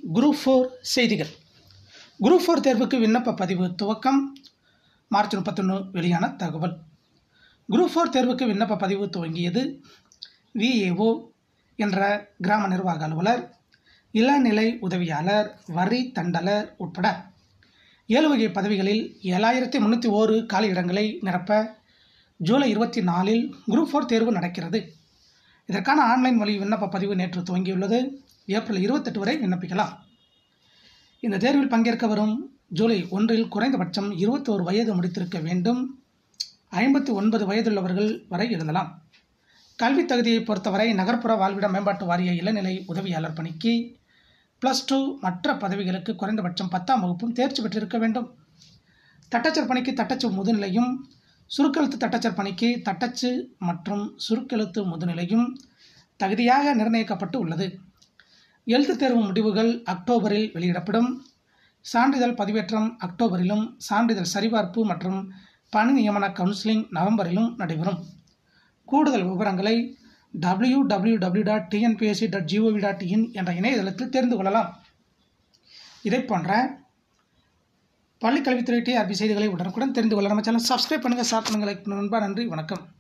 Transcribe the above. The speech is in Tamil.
குரூப் ஃபோர் செய்திகள் குரூப் ஃபோர் தேர்வுக்கு விண்ணப்ப பதிவு துவக்கம் மார்ச் முப்பத்தொன்று வெளியான தகவல் குரூப் ஃபோர் தேர்வுக்கு விண்ணப்ப பதிவு துவங்கியது விஏஓ என்ற கிராம நிர்வாக அலுவலர் இளநிலை உதவியாளர் வரி தண்டலர் உட்பட ஏழு வகை பதவிகளில் ஏழாயிரத்தி முந்நூற்றி ஓரு காலி இடங்களை நிரப்ப ஜூலை இருபத்தி நாலில் குரூப் ஃபோர் தேர்வு நடக்கிறது இதற்கான ஆன்லைன் வழி விண்ணப்ப பதிவு நேற்று துவங்கியுள்ளது ஏப்ரல் இருபத்தெட்டு வரை விண்ணப்பிக்கலாம் இந்த தேர்வில் பங்கேற்க வரும் ஜூலை ஒன்றில் குறைந்தபட்சம் இருபத்தோரு வயது முடித்திருக்க வேண்டும் ஐம்பத்தி ஒன்பது வயதுள்ளவர்கள் வரை எழுதலாம் கல்வி தகுதியை பொறுத்தவரை நகர்ப்புற வாழ்விட மேம்பாட்டு வாரிய இளநிலை உதவியாளர் பணிக்கு ப்ளஸ் டூ மற்ற பதவிகளுக்கு குறைந்தபட்சம் பத்தாம் வகுப்பும் தேர்ச்சி பெற்றிருக்க வேண்டும் தட்டச்சர் பணிக்கு தட்டச்சு முதுநிலையும் சுருக்கெழுத்து தட்டச்சர் பணிக்கு தட்டச்சு மற்றும் சுருக்கெழுத்து முதுநிலையும் தகுதியாக நிர்ணயிக்கப்பட்டு உள்ளது எழுத்துத் தேர்வு முடிவுகள் அக்டோபரில் வெளியிடப்படும் சான்றிதழ் பதிவேற்றம் அக்டோபரிலும் சான்றிதழ் சரிபார்ப்பு மற்றும் பணி நியமன கவுன்சிலிங் நவம்பரிலும் நடைபெறும் கூடுதல் விவரங்களை W W W dot TNPSC dot G O V dot in என்ற இணையதளத்தில் தெரிந்து கொள்ளலாம் இதை போன்ற பள்ளிக்கல்வித்துறை டிஆர்பி செய்திகளை உடனுக்குடன் தெரிந்து கொள்ள நம்ம சேனல் சப்ஸ்கிரைப் பண்ணுங்கள் ஷேர் பண்ணுங்கள் லைக் பண்ணுங்கள் நண்பா நன்றி வணக்கம்